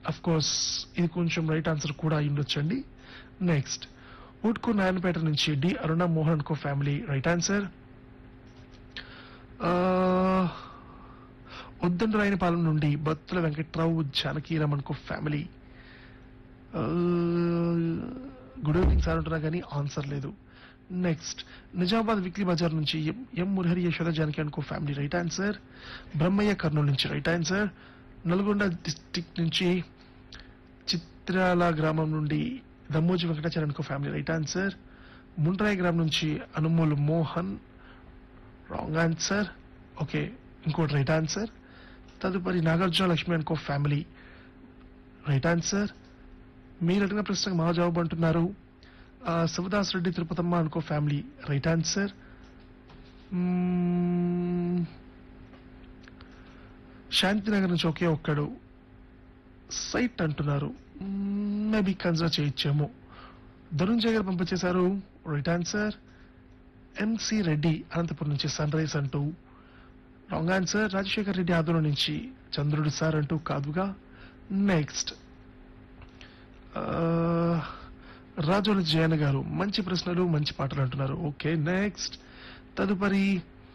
Of course ఇది కొంచెం right answer కూడా అయి ఉండొచ్చండి నెక్స్ట్ ఉట్కు నాయనపేట నుంచి డి అరుణ మోహన్ కో family right answer Uddanda Rayanapalem నుండి బత్తుల వెంకట్రావు జానకి రమణ్ కో ఫ్యామిలీ గుడ్ ఈవినింగ్ సార్ అంటున్నా కానీ ఆన్సర్ లేదు నెక్స్ట్ నిజామాబాద్ వీక్లీ బజార్ నుంచి ఎం ఎం మురహరి యశోద జానకి అనుకో family right answer Brahmaiah Kurnool నుంచి రైట్ ఆన్సర్ నల్గొండ డిస్టిక్ నుంచి చిత్రాల గ్రామం నుండి దమ్మోజి వెంకటాచార్య అనుకో ఫ్యామిలీ రైట్ ఆన్సర్ ముండ్రాయి గ్రామం నుంచి Anumolu Mohan wrong answer okay ఇంకోటి రైట్ ఆన్సర్ తదుపరి నాగార్జున లక్ష్మి అనుకో ఫ్యామిలీ రైట్ ఆన్సర్ మీరు అడిగిన ప్రశ్నకు మా జవాబు అంటున్నారు ఆ, శివదాస్ రెడ్డి తిరుపతమ్మ అనుకో ఫ్యామిలీ రైట్ ఆన్సర్ మ్మ్. శాంతినగర్ నుంచి ఒకే ఒక్కడు సైట్ అంటున్నారు మేబీ కన్సిడర్ చేయొచ్చేమో ధనుంజయ్ గారు పంపించేశారు right answer MC Reddy Anantapur నుంచి సన్ రైజ్ అంటూ రాంగ్ ఆన్సర్ రాజశేఖర్ రెడ్డి ఆదూరు నుంచి చంద్రుడు సార్ అంటూ కాదుగా నెక్స్ట్ రాజోలు జయన్ గారు మంచి ప్రశ్నలు మంచి పాటలు అంటున్నారు ఓకే నెక్స్ట్ తదుపరి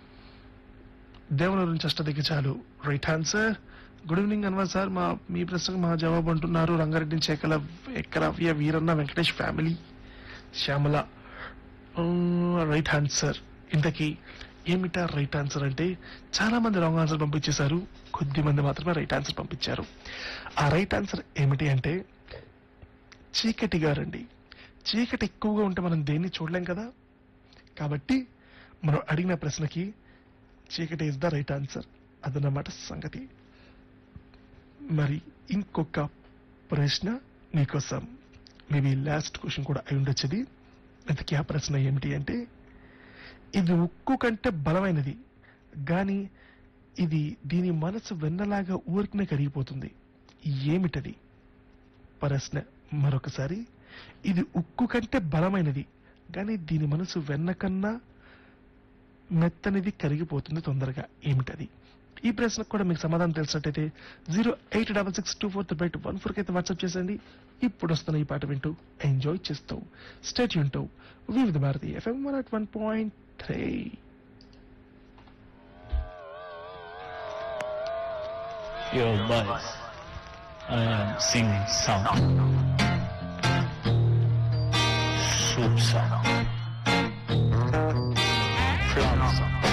దేవల నుంచి అష్టదిగ్గజాలు right answer good evening Anwar sir మా మీ ప్రశ్నకు మా జవాబు అంటున్నారు రంగారెడ్డి నుంచి ఏకల Ekalavya Veeranna Venkatesh family Shyamala right answer ఇంతకీ ఏమిటా రైట్ ఆన్సర్ అంటే చాలా మంది రాంగ్ ఆన్సర్ పంపించేశారు కొద్ది మంది మాత్రమే రైట్ ఆన్సర్ పంపించారు ఆ రైట్ ఆన్సర్ ఏమిటి అంటే చీకటి గారండి చీకటి ఎక్కువగా ఉంటే మనం దేన్ని చూడలేం కదా కాబట్టి మనం అడిగిన ప్రశ్నకి చీకటి ఇస్ ద రైట్ ఆన్సర్ అదన్నమాట సంగతి మరి ఇంకొక ప్రశ్న మీకోసం మేబీ లాస్ట్ క్వశ్చన్ కూడా అయి ఉండొచ్చది ఇంతకీ ఆ ప్రశ్న ఏమిటి అంటే ఇది ఉక్కు కంటే బలమైనది గాని ఇది దీని మనసు వెన్నలాగా ఊరికనే కరిగిపోతుంది ఏమిటది ప్రశ్న మరొకసారి ఇది ఉక్కు కంటే బలమైనది కానీ దీని మనసు వెన్న కన్నా మెత్తనిది కరిగిపోతుంది తొందరగా ఏమిటది ఈ ప్రశ్నకు కూడా మీకు సమాధానం తెలిసినట్టయితే zero eight double six two four three eight one ఫోర్కి అయితే వాట్సాప్ చేసండి ఇప్పుడు వస్తున్న ఈ పాట వింటూ ఎంజాయ్ చేస్తూ స్టేట్ వింటూ Vividh Bharati FM one at one point three Your voice. I am singing song. Soup song.